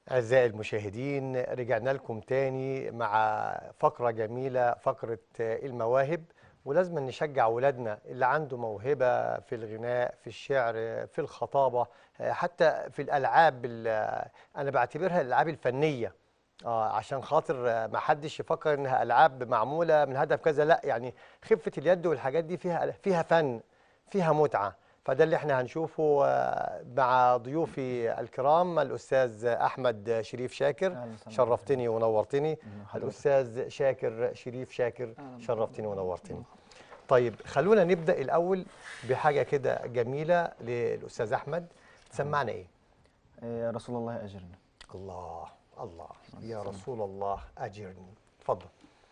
أعزائي المشاهدين رجعنا لكم تاني مع فقرة جميلة فقرة المواهب ولازم نشجع ولادنا اللي عنده موهبة في الغناء في الشعر في الخطابة حتى في الألعاب ال- أنا بعتبرها الألعاب الفنية آه عشان خاطر ما حدش يفكر إنها ألعاب معمولة من هدف كذا لا يعني خفة اليد والحاجات دي فيها فيها فن فيها متعة فده اللي احنا هنشوفه آه، مع ضيوفي الكرام الأستاذ أحمد شريف شاكر أهلا وسهلا. شرفتني ونورتني حضرتك. الأستاذ شاكر شريف شاكر أهلا شرفتني ونورتني طيب خلونا نبدأ الأول بحاجة كده جميلة للأستاذ أحمد تسمعنا إيه؟ إيه، رسول الله أجرنا الله الله يا رسول الله أجرني اتفضل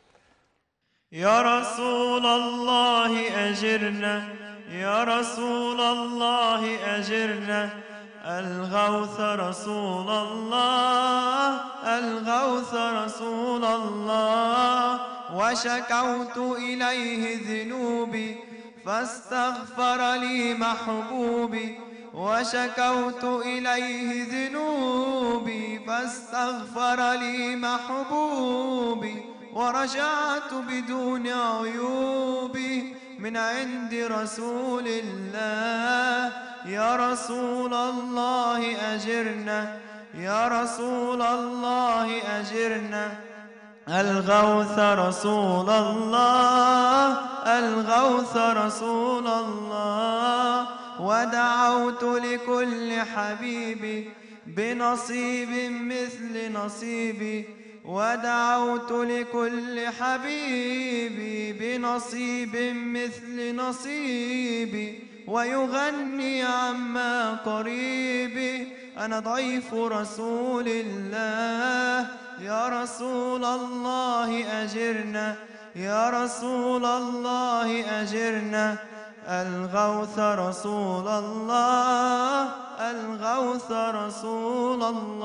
يا رسول الله أجرنا يا رسول الله أجرنا الغوث رسول الله الغوث رسول الله وشكوت إليه ذنوبي فاستغفر لي محبوبي وشكوت إليه ذنوبي فاستغفر لي محبوبي ورجعت بدون عيوبي من عند رسول الله يا رسول الله أجرنا يا رسول الله أجرنا الغوث رسول الله الغوث رسول الله ودعوت لكل حبيبي بنصيب مثل نصيبي ودعوت لكل حبيبي بنصيب مثل نصيبي ويغني عما قريبي أنا ضيف رسول الله يا رسول الله أجرنا يا رسول الله أجرنا الغوث رسول الله الغوث رسول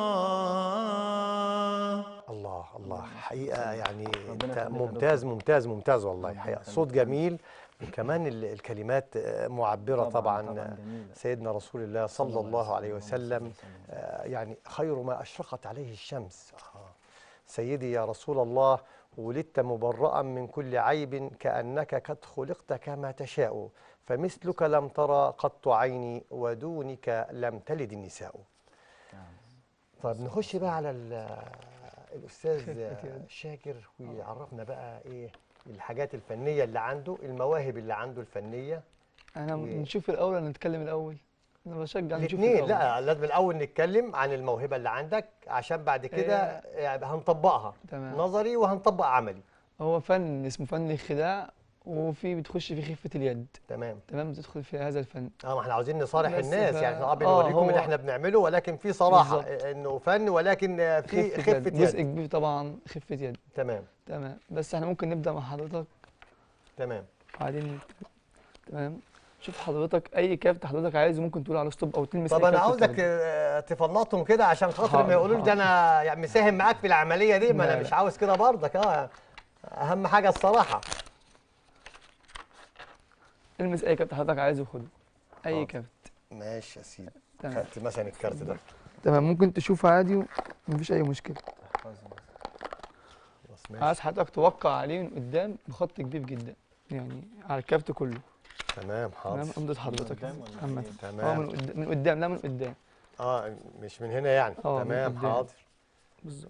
الله الله الله حقيقة يعني ربنا انت يخليك يا ممتاز ممتاز ممتاز والله حقيقة صوت جميل وكمان ال- الكلمات آه، معبرة طبعاً، طبعا, طبعاً آه، جميلة. سيدنا رسول الله صلى الله الله عليه عليه وسلم، وسلم اللهم صل وسلم. آه، يعني خير ما أشرقت عليه الشمس آه. سيدي يا رسول الله ولدت مبرأ من كل عيب كأنك قد خلقت كما تشاء فمثلك لم ترى قط عيني ودونك لم تلد النساء طيب نخش بقى على ال- الأستاذ شاكر ويعرفنا بقى إيه الحاجات الفنية اللي عنده المواهب اللي عنده الفنية احنا و- نشوف الاول ولا نتكلم الاول انا بشجع نشوف الاثنين الأول. لا لازم الأول نتكلم عن الموهبة اللي عندك عشان بعد كده يعني هنطبقها تمام. نظري وهنطبق عملي هو فن اسمه فن الخداع وفي بتخش في خفة اليد تمام تمام بتدخل في هذا الفن اه ما احنا عاوزين نصارح بس الناس ف- يعني اه آه، بنوريكم اللي هو- احنا بنعمله ولكن في صراحة بالظبط. انه فن ولكن آه، في خفة يد جزء يد كبير طبعا خفة يد تمام تمام بس احنا ممكن نبدأ مع حضرتك تمام وبعدين تمام شوف حضرتك اي كابت حضرتك عايزه ممكن تقول على ستوب او تلمس طب أي انا كابت عاوزك بتاخده. آه، تفنطهم كده عشان خاطر ما حاضر، يقولوش ده انا يعني مساهم معاك في العمليه دي ما لا، انا لا. مش عاوز كده برضك اه اهم حاجه الصراحه المس اي كابت حضرتك عايزه وخده اي حاضر. كابت ماشي يا سيدي تمام خدت مثلا الكارت ده تمام ممكن تشوفه عادي ومفيش اي مشكله خلاص ماشي عايز حضرتك توقع عليه من قدام بخط كبير جدا يعني على الكارت كله تمام تمام حاضر امضة حضرتك قدام ولا عامة منين؟ اه تمام من قدام من قدام لا من قدام اه مش من هنا يعني آه، من تمام قدام. حاضر بالظبط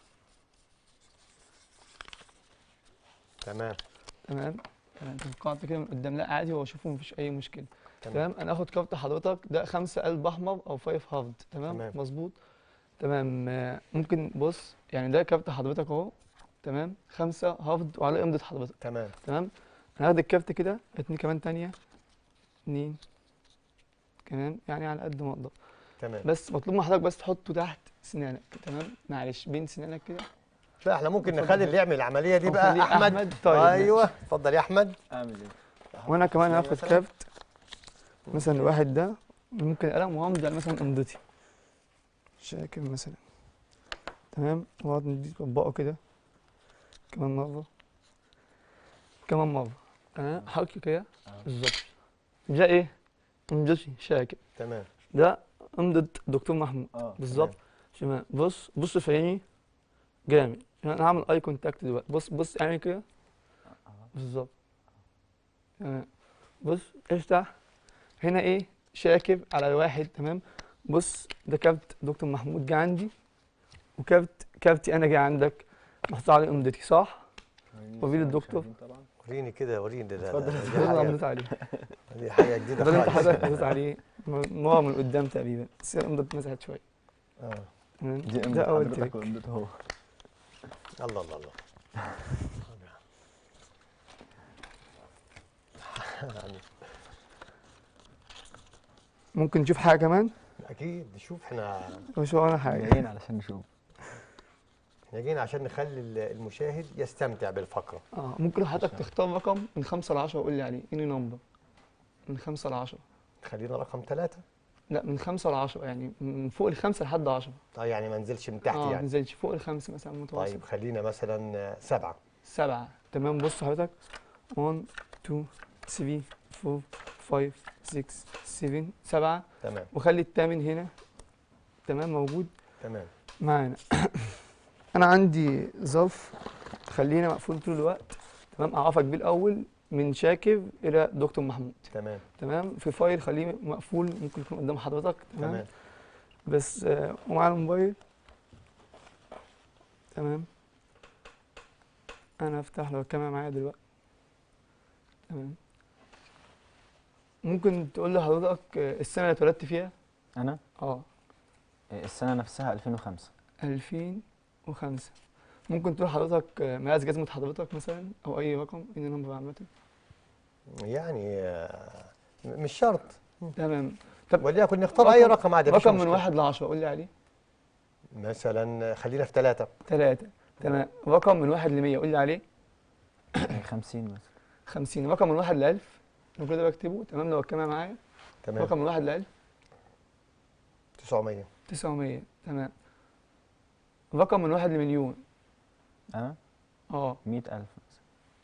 تمام تمام تمام توقعت كده من قدام لا عادي هو اشوفه مفيش اي مشكله تمام تمام انا اخد كارت حضرتك ده خمسة قلب احمر او فايف هارد تمام تمام. مظبوط تمام آه، ممكن بص يعني ده كارت حضرتك اهو تمام خمسة هارد وعلى امضة حضرتك تمام تمام انا هاخد الكارت كده اتنين كمان تانية اتنين كمان يعني على قد ما اقدر تمام بس مطلوب من حضرتك بس تحطه تحت سنانك تمام معلش بين سنانك كده لا احنا ممكن اتفضل. نخلي اللي يعمل العمليه دي أو بقى خليه احمد, أحمد. طيب، ماشي. ايوه اتفضل يا احمد اعمل ايه؟ وانا كمان يعني هاخد مثلاً؟ كارت مثلا الواحد ده ممكن قلم وامضي على مثلا امضتي شاكر مثلا تمام واقعد ندي اطبقه كده كمان مره كمان مره تمام حركه كده آه. بالظبط ده ايه امضتي شاكر تمام ده امضة دكتور محمود اه بالظبط تمام بص بص في عيني جامد انا هعمل اي كونتاكت دلوقتي بص بص عيني كده بالظبط تمام بص افتح هنا ايه شاكب على واحد تمام بص ده كابت دكتور محمود جه عندي وكابت كابتي انا جه عندك محطوط عليه امضتي صح؟ وفيل الدكتور. وريني كده وريني ده ده- اتفضل. دي ده حاجة- امضتي عليه دي حاجه جديده ده اللي انت خالص حضرتك امضيت عليه نوع من قدام تقريبا بس الامضه اتمسحت شويه آه. تمام دي ده امضة اول حضرتك تريك وامضته هو الله الله الله يعني ممكن نشوف حاجه كمان اكيد شوف احنا مش ورانا حاجه جايين علشان نشوف احنا جايين عشان نخلي ال- المشاهد يستمتع بالفقره اه ممكن حضرتك تختار رقم من خمسة ل 10 وقول لي عليه اني نمبر من خمسة ل 10 خلينا رقم ثلاثة لا من خمسة ل 10 يعني من فوق الخمسة لحد 10 طيب يعني ما نزلش من تحت اه ما يعني نزلش فوق الخمسة مثلا متوسط طيب خلينا مثلا آه، سبعة سبعة تمام بص حضرتك 1 2 3 4 5 6 7 سبعة تمام وخلي التامن هنا تمام موجود تمام معانا انا عندي ظرف خلينا مقفول طول الوقت تمام اعرفك بيه الاول من شاكر الى دكتور محمود تمام تمام في فايل خليه مقفول ممكن يكون قدام حضرتك تمام, تمام بس آه ومعانا الموبايل تمام انا افتح له الكاميرا معايا دلوقتي تمام ممكن تقول لي حضرتك آه، السنه اللي اتولدت فيها انا اه السنه نفسها 2005 2005 ممكن تقول حضرتك آه، مقاس جزمة حضرتك مثلا او اي رقم ان نمبر عامة يعني آه، م- مش شرط تمام وليكن نختار اي رقم- رقم عادي مفيش رقم من مشكلة. واحد لعشرة قول لي عليه مثلا خلينا في ثلاثة ثلاثة تمام رقم من واحد لمية قول لي عليه 50 مثلا 50 رقم من واحد لألف لو كده بكتبه تمام لو الكاميرا معايا تمام رقم من واحد لألف 900 900 تمام رقم من واحد لمليون انا اه 100000 مثلا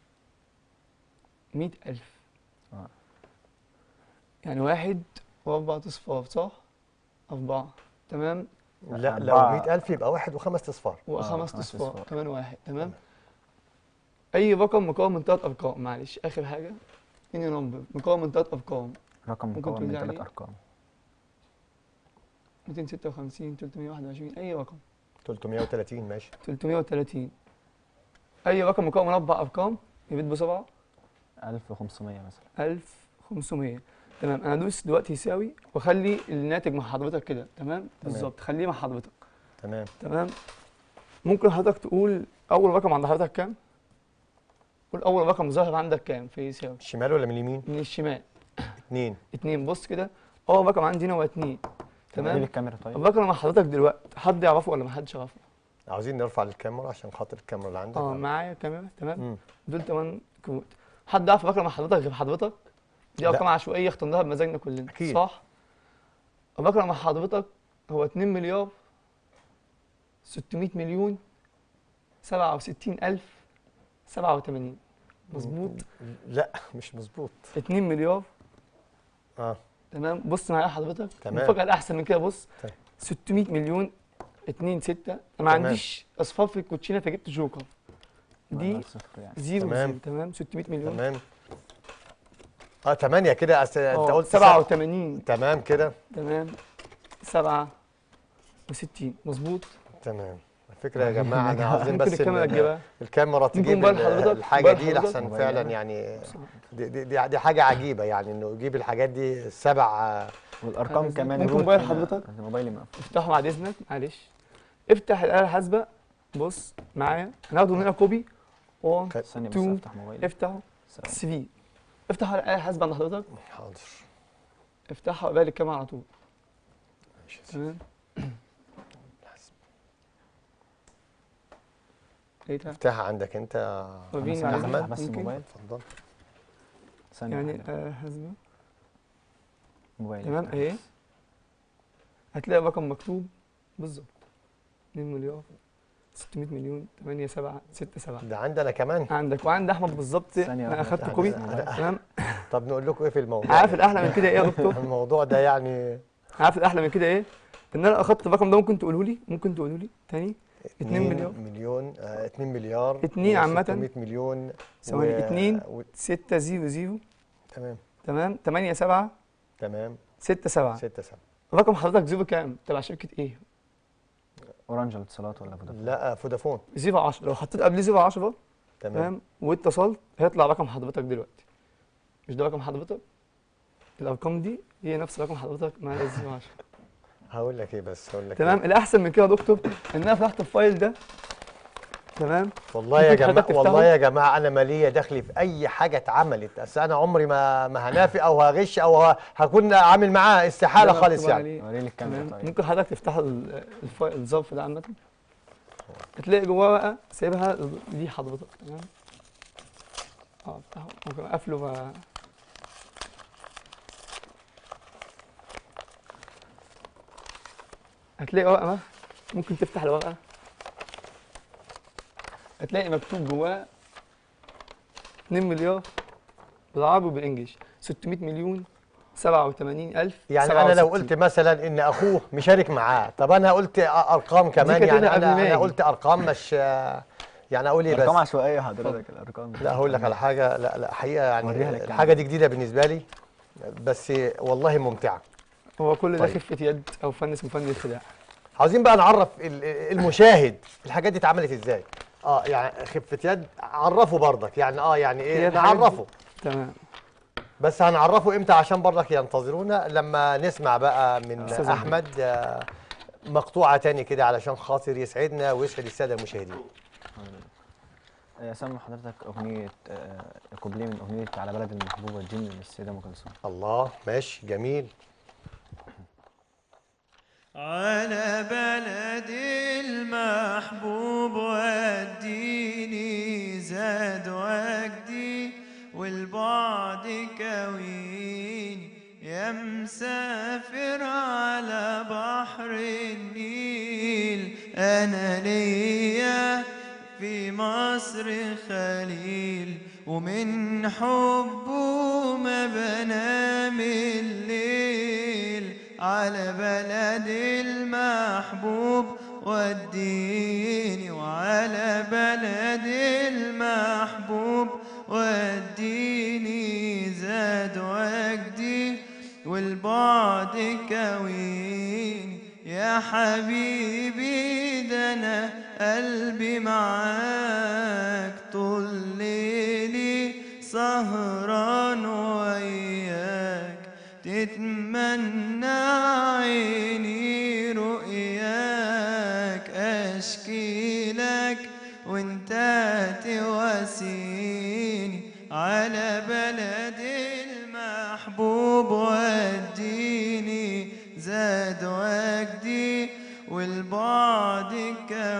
100000 آه. يعني واحد وأربع أصفار صح؟ أربعة تمام لا لو أربعة. 100000 يبقى واحد وخمس اصفار وخمس خمس أصفار أصفار. كمان واحد تمام أي رقم مكون من ثلاث أرقام معلش آخر حاجة إني نمبر مكون من ثلاث أرقام رقم ممكن مكون تقول من لي ثلاث عليه؟ ارقام 256 321 أي رقم 330 ماشي 330 أي رقم مكون من أربع أرقام يبيت بسرعة 1500 مثلا 1500 تمام أنا أدوس دلوقتي يساوي وأخلي الناتج مع حضرتك كده تمام بالظبط خليه مع حضرتك تمام تمام ممكن حضرتك تقول اول رقم عند حضرتك كام قول اول رقم ظاهر عندك كام في يساوي الشمال ولا من اليمين؟ من الشمال اثنين اتنين بص كده اول رقم عندي هنا هو اتنين تمام تمام الكاميرا طيب الرقم مع حضرتك دلوقتي حد يعرفه ولا ما حدش يعرفه عاوزين نرفع الكاميرا عشان خاطر الكاميرا اللي عندك اه معايا كاميرا تمام مم. دول تمن كروت حد يعرف الرقم مع حضرتك غير حضرتك دي لا. ارقام عشوائيه اخترناها بمزاجنا كلنا أكيد. صح الرقم مع حضرتك هو 2 مليار 600 مليون 67 الف 87 مظبوط لا مش مظبوط 2 مليار اه تمام بص معايا حضرتك تمام. المفاجاه الاحسن من كده بص طيب. 600 مليون 2 6 انا ما تمام. عنديش اصفار في الكوتشينه فجبت جوكر دي نقدر صفر يعني زيرو تمام. زيرو تمام 600 مليون تمام اه 8 كده أس... انت اه قلت 87 تمام كده تمام 67 مظبوط تمام الفكره يا جماعه انا عاوزين ممكن بس الكاميرا ال- تجيبها الكاميرا تجيب موبايل ال- حضرتك؟ الحاجه موبايل دي حضرتك؟ لحسن موبايل فعلا أنا. يعني دي, دي, دي, دي حاجه عجيبه يعني انه يجيب الحاجات دي سبع والارقام عايز- كمان ممكن روت موبايل هنا. حضرتك؟ أنا موبايلي مقفول افتحه بعد اذنك معلش افتح الاله الحاسبه بص معايا هناخده منها كوبي 1 ثانيه بس تو. افتح موبايلي افتحه ثواني. 3 افتح الاله الحاسبه عند حضرتك حاضر افتحها وقبل الكاميرا على طول ماشي يا سيدي. تمام لقيتها افتحها عندك انت يا وريني ثانية معلش. أفتح بس ممكن؟ الموبايل اتفضل ثانيه يعني واحدة. آه حاسبه موبايلي تمام افتح اهي بس. هتلاقي رقم مكتوب بالظبط 2 مليار 600 مليون 8 7 6 7 ده عندنا كمان عندك وعند احمد بالظبط ثانية انا واحدة. اخدت افتح كوبي بس الموبايل. تمام طب نقول لكم ايه في الموضوع عارف ده؟ الاحلى من كده ايه يا دكتور الموضوع ده يعني عارف الاحلى من كده ايه ان انا اخدت الرقم ده ممكن تقوله لي ممكن تقوله لي تاني 2 مليون مليون آه 2 مليار اتنين عامة. 600 مليون ثواني و- اتنين. و... 6 0 0 تمام تمام 8 7 تمام 6 7 6 7 رقم حضرتك زيرو كام تبع شركه ايه اورنج الاتصالات ولا فودافون لا فودافون زيرو 10 لو حطيت قبل زيرو 10 تمام تمام واتصلت هيطلع رقم حضرتك دلوقتي مش ده رقم حضرتك الارقام دي هي نفس رقم حضرتك مع الزيرو 10 هقول لك ايه بس هقول لك تمام إيه. الاحسن من كده يا دكتور ان انا فتحت الفايل ده تمام والله يا ممكن جماعه حضرتك تفتحه؟ والله يا جماعه انا ماليه دخلي في اي حاجه اتعملت بس انا عمري ما ما هنافق او هغش او ه- هكون عامل معاه استحاله ده خالص مكتوب يعني عليه. وريني الكاميرا تمام طيب ممكن حضرتك تفتح ال- الفايل الظرف ده عامة هتلاقي جواه بقى سايبها دي حضرتك تمام اه افتحه ممكن اقفله بقى هتلاقي ورقة بقى ممكن تفتح الورقة هتلاقي مكتوب جواه 2 مليار بالعربي وبالانجلش 600 مليون 87 ألف يعني انا لو قلت مثلا ان اخوه مشارك معاه طب انا قلت أ- ارقام كمان كانت يعني هنا قبل انا ما انا أجي. قلت ارقام مش يعني اقول ايه ارقام بس عشوائيه حضرتك الارقام لا هقول لك على حاجه لا لا حقيقه يعني وريها للكاميرا. الحاجه دي جديده بالنسبه لي بس والله ممتعه هو كل ده طيب. خفة يد أو فن اسمه فن الخداع عاوزين بقى نعرف ال- المشاهد الحاجات دي اتعملت ازاي اه يعني خفه يد عرفه برضك يعني اه يعني هي ايه الحاجات دي- نعرفه تمام بس هنعرفه امتى عشان برضك ينتظرونا لما نسمع بقى من أستاذ احمد آه، مقطوعه تاني كده علشان خاطر يسعدنا ويسعد الساده المشاهدين آه، سمع حضرتك اغنيه آه، كوبليه من اغنيه على بلد المحبوبه الجن للسيده ام كلثوم الله ماشي جميل على بلد المحبوب وديني زاد وجدي والبعد كوين يا مسافر على بحر النيل أنا ليا في مصر خليل ومن حبه ما بنام الليل على بلد المحبوب وديني وعلى بلد المحبوب وديني زاد وجدي والبعد كوين يا حبيبي ده انا قلبي معاك طول ليلي سهران وياك تتمنى عيني رؤياك اشكي لك وانت تواسيني على بلد المحبوب وديني زاد وجدي والبعد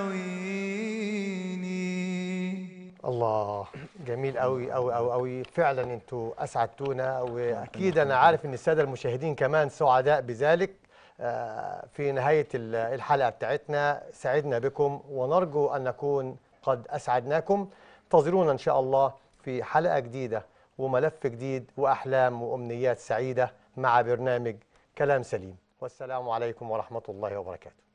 كويني الله جميل قوي قوي قوي قوي فعلا انتوا اسعدتونا واكيد انا عارف ان الساده المشاهدين كمان سعداء بذلك آه، في نهايه ال- الحلقه بتاعتنا سعدنا بكم ونرجو ان نكون قد اسعدناكم انتظرونا ان شاء الله في حلقه جديده وملف جديد واحلام وامنيات سعيده مع برنامج كلام سليم والسلام عليكم ورحمه الله وبركاته